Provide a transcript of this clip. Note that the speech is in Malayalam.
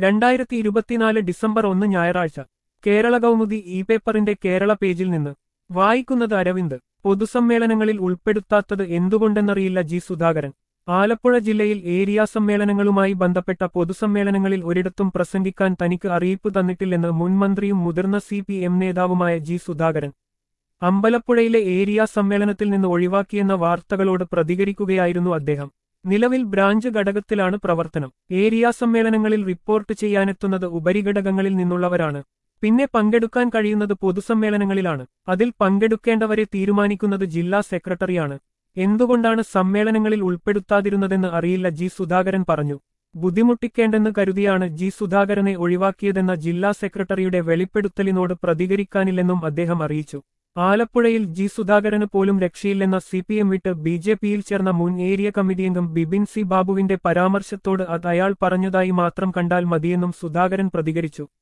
രണ്ടായിരത്തി ഇരുപത്തിനാല് ഡിസംബർ ഒന്ന് ഞായറാഴ്ച കേരള കൗമുദി ഇ പേപ്പറിന്റെ കേരള പേജിൽ നിന്ന് വായിക്കുന്നത് അരവിന്ദ് പൊതുസമ്മേളനങ്ങളിൽ ഉൾപ്പെടുത്താത്തത് എന്തുകൊണ്ടെന്നറിയില്ല ജി സുധാകരൻ ആലപ്പുഴ ജില്ലയിൽ ഏരിയ സമ്മേളനങ്ങളുമായി ബന്ധപ്പെട്ട പൊതുസമ്മേളനങ്ങളിൽ ഒരിടത്തും പ്രസംഗിക്കാൻ തനിക്ക് അറിയിപ്പ് തന്നിട്ടില്ലെന്ന് മുൻമന്ത്രിയും മുതിർന്ന സി പി എം നേതാവുമായ ജി സുധാകരൻ അമ്പലപ്പുഴയിലെ ഏരിയ സമ്മേളനത്തിൽ നിന്ന് ഒഴിവാക്കിയെന്ന വാർത്തകളോട് പ്രതികരിക്കുകയായിരുന്നു അദ്ദേഹം നിലവിൽ ബ്രാഞ്ച് ഘടകത്തിലാണ് പ്രവർത്തനം ഏരിയ സമ്മേളനങ്ങളിൽ റിപ്പോർട്ട് ചെയ്യാനെത്തുന്നത് ഉപരിഘടകങ്ങളിൽ നിന്നുള്ളവരാണ് പിന്നെ പങ്കെടുക്കാൻ കഴിയുന്നത് പൊതുസമ്മേളനങ്ങളിലാണ് അതിൽ പങ്കെടുക്കേണ്ടവരെ തീരുമാനിക്കുന്നത് ജില്ലാ സെക്രട്ടറിയാണ് എന്തുകൊണ്ടാണ് സമ്മേളനങ്ങളിൽ ഉൾപ്പെടുത്താതിരുന്നതെന്ന് അറിയില്ല ജി സുധാകരൻ പറഞ്ഞു ബുദ്ധിമുട്ടിക്കേണ്ടെന്ന് കരുതിയാണ് ജി സുധാകരനെ ഒഴിവാക്കിയതെന്ന ജില്ലാ സെക്രട്ടറിയുടെ വെളിപ്പെടുത്തലിനോട് പ്രതികരിക്കാനില്ലെന്നും അദ്ദേഹം അറിയിച്ചു ആലപ്പുഴയിൽ ജി സുധാകരന് പോലും രക്ഷയില്ലെന്ന സി പി എം വിട്ട് ബി ജെ പിയിൽ ചേർന്ന മുൻ ഏരിയ കമ്മിറ്റി അംഗം ബിബിൻ സി ബാബുവിന്റെ പരാമർശത്തോട് അത് അയാൾ പറഞ്ഞതായി മാത്രം കണ്ടാൽ മതിയെന്നും സുധാകരൻ പ്രതികരിച്ചു